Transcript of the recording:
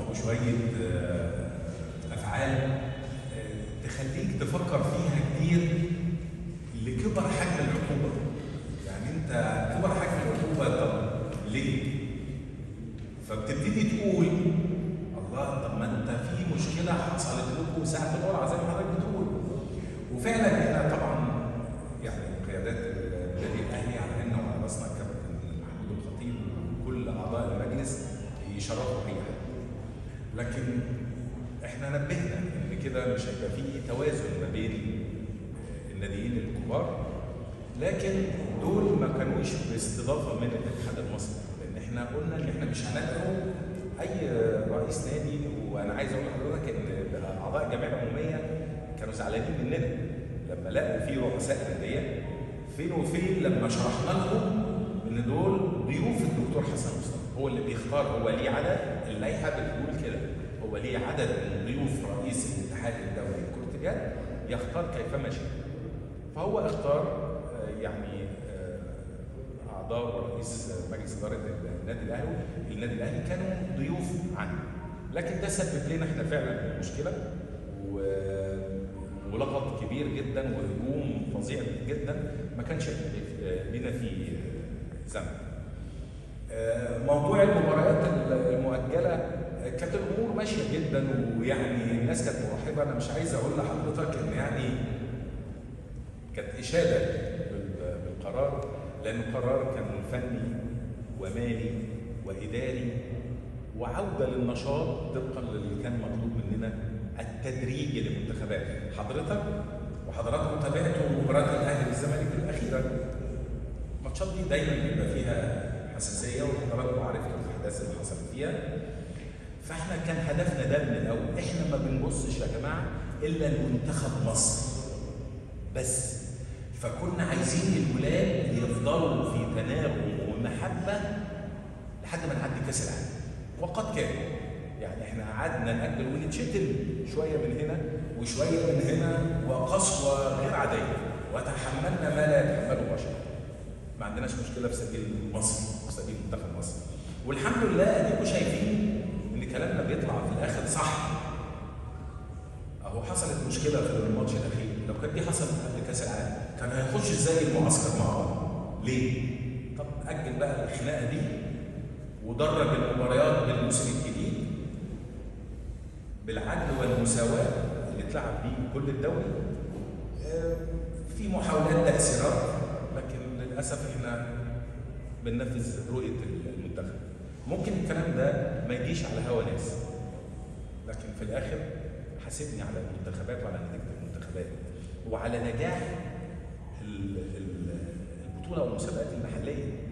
وشويه آه، افعال آه، تخليك تفكر فيها كتير لكبر حجم العقوبه يعني انت كبر حجم العقوبه طب ليه؟ فبتبتدي تقول الله طب ما انت في مشكله حصلت لكم ساعه القرعه زي ما حضرتك بتقول وفعلا احنا طبعا يعني قيادات النادي الاهلي على عيننا وعلى راسنا كابتن محمود الخطيب وكل اعضاء المجلس يشرفوا بيها لكن احنا نبهنا ان كده مش هيبقى فيه توازن ما بين الناديين الكبار لكن دول ما كانوش باستضافه من الاتحاد المصري لان احنا قلنا ان احنا مش هندعو اي رئيس نادي وانا عايز اقول لحضرتك ان اعضاء الجمعيه العموميه كانوا زعلانين مننا لما لقوا في رؤساء انديه فين وفين لما شرحنا لهم ان دول ضيوف الدكتور حسن مصطفى هو اللي بيختار هو ليه عدد اللائحه بتقول كده هو ليه عدد من ضيوف رئيس الاتحاد الدولي لكره اليد يختار كيفما شاء فهو اختار آه، يعني آه، اعضاء ورئيس مجلس اداره النادي الاهلي النادي الاهلي كانوا ضيوف عنه لكن ده سبب لنا احنا فعلا مشكله و... ولغط كبير جدا وهجوم فظيع جدا ما كانش لنا فيه ذنب. آه، موضوع المباريات المؤجله كانت الامور ماشيه جدا ويعني الناس كانت مرحبه انا مش عايز اقول لحضرتك ان يعني كانت اشاده بال- بالقرار لان القرار كان فني ومالي واداري وعوده للنشاط طبقا للي كان مطلوب مننا التدريج للمنتخبات حضرتك وحضراتكم تابعتوا مباراه الاهلي والزمالك الاخيره الماتشات دي دايما بيبقى فيها حساسيه وحضراتكم عارفين الاحداث اللي حصلت فيها فاحنا كان هدفنا ده من الاول احنا ما بنبصش يا جماعه الا لمنتخب مصر بس فكنا عايزين الولاد يفضلوا في تناغم ومحبه لحد ما نعدي كاس العالم وقد كان يعني احنا قعدنا ناجل ونتشتم شويه من هنا وشويه من هنا وقسوه غير عاديه وتحملنا ما لا يتحمله بشر ما عندناش مشكله في سبيل مصر في سبيل منتخب مصر والحمد لله اديكم شايفين ان كلامنا بيطلع في الاخر صح اهو حصلت مشكله في الماتش الاخير لو كانت دي حصلت قبل كاس العالم كان هيخش ازاي المعسكر مع بعض ليه طب اجل بقى الخناقه دي ودرج المباريات بالموسم الجديد بالعدل والمساواه اللي اتلعب بيه كل الدوري آه، في محاولات تاثيرات لكن للاسف احنا بننفذ رؤيه المنتخب ممكن الكلام ده ما يجيش على هوا ناس لكن في الاخر حاسبني على المنتخبات وعلى نتيجه المنتخبات وعلى نجاح ال- ال- البطوله والمسابقات المحليه